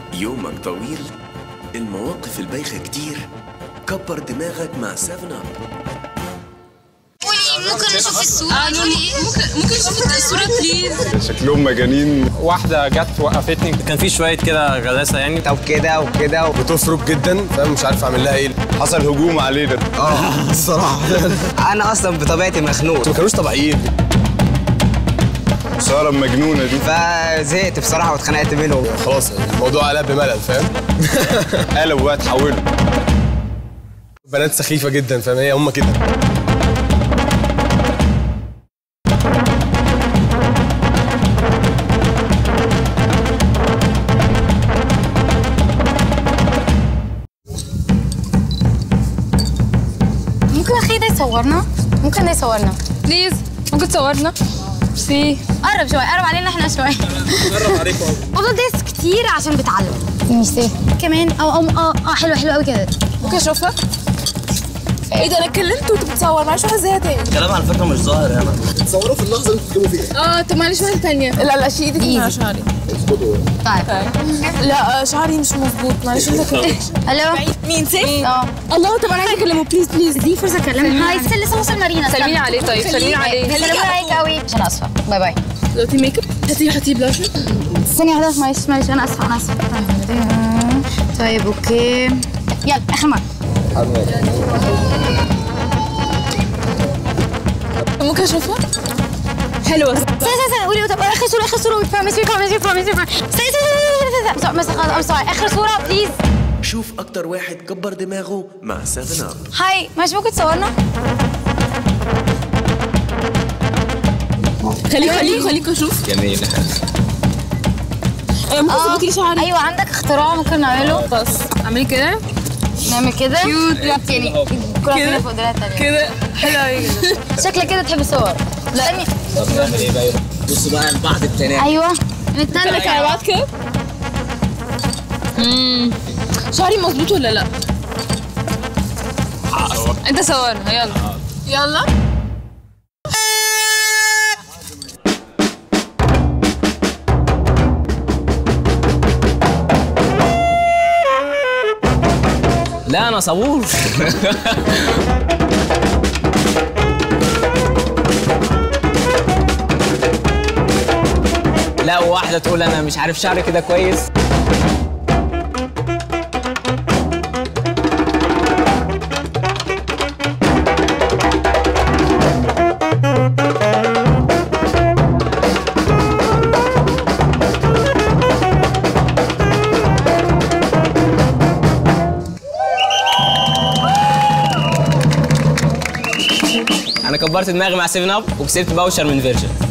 يومك طويل المواقف البايخة كتير كبر دماغك مع 7 اب قولي ممكن نشوف الصورة قولي ايه ممكن ممكن نشوف الصورة بليز شكلهم مجانين واحده جت وقفتني كان في شويه كده غلاسه يعني او كده وكده بتفرق جدا فاهم مش عارف اعمل لها ايه حصل هجوم علينا اه الصراحه انا اصلا بطبيعتي مخنوق ما كانوش طبيعيين سارة المجنونة دي فزهقت بصراحه واتخنقت منهم خلاص الموضوع قلب بملل فاهم قلبوا بقى اتحولوا بنات سخيفة جدا فاهم هي هم كده ممكن اخي ده يصورنا ممكن ده يصورنا بليز ممكن تصورنا سي قرب شويه قرب علينا احنا شويه قرب عليكم افضل دايس كتير عشان بتعلم ميرسي كمان او او اه اه حلوه حلوه قوي كده ممكن اشوفها ايه ده انا اتكلمت وانت بتصور معلش واحده زيها تاني الكلام على فكره مش ظاهر هنا اه طب معلش واحده تانية لا لا شيل ايدك من على شعري طيب لا آه، شعري مش مظبوط معلش انت كده الو مين سيف؟ اه الله طب انا عايزه اكلمه بليز بليز دي فرصه اكلمها هاي لسه لسه وصل مارينا استنى. سلميني عليه طيب سلميني عليه سلمي عليك قوي عشان اسفه باي باي دلوقتي ميك اب هاتي هاتي بلاشر ثانيه واحده معلش معلش انا اسفه انا اسفه طيب اوكي يلا اخر مره ممكن اشوفها؟ حلوه استنى استنى استنى قولي طب اخر صوره اخر صوره بروميس مي بروميس مي بروميس مي استنى استنى استنى استنى بس خلاص I'm sorry. اخر صوره بليز شوف أكتر واحد كبر دماغه مع 7 اب هاي مش ممكن تصورنا خليك خليك خليك اشوف جميل انا ممكن اظبط لي شعري ايوه عندك اختراع ممكن نعمله بس اعملي كده نعمل كده كيوت يعني كل واحد فوق دراع التانية كده حلو قوي كده شكلك كده تحب الصور لا طب نعمل ايه بقى بصوا بقى لبعض التاني ايوه نتنك على على بعض كده امم شعري مظبوط ولا لا؟ انت صورنا يلا يلا لا انا صبور لا واحده تقول انا مش عارف شعري كده كويس انا كبرت دماغي مع 7 اب وكسبت باوشر من فيرجن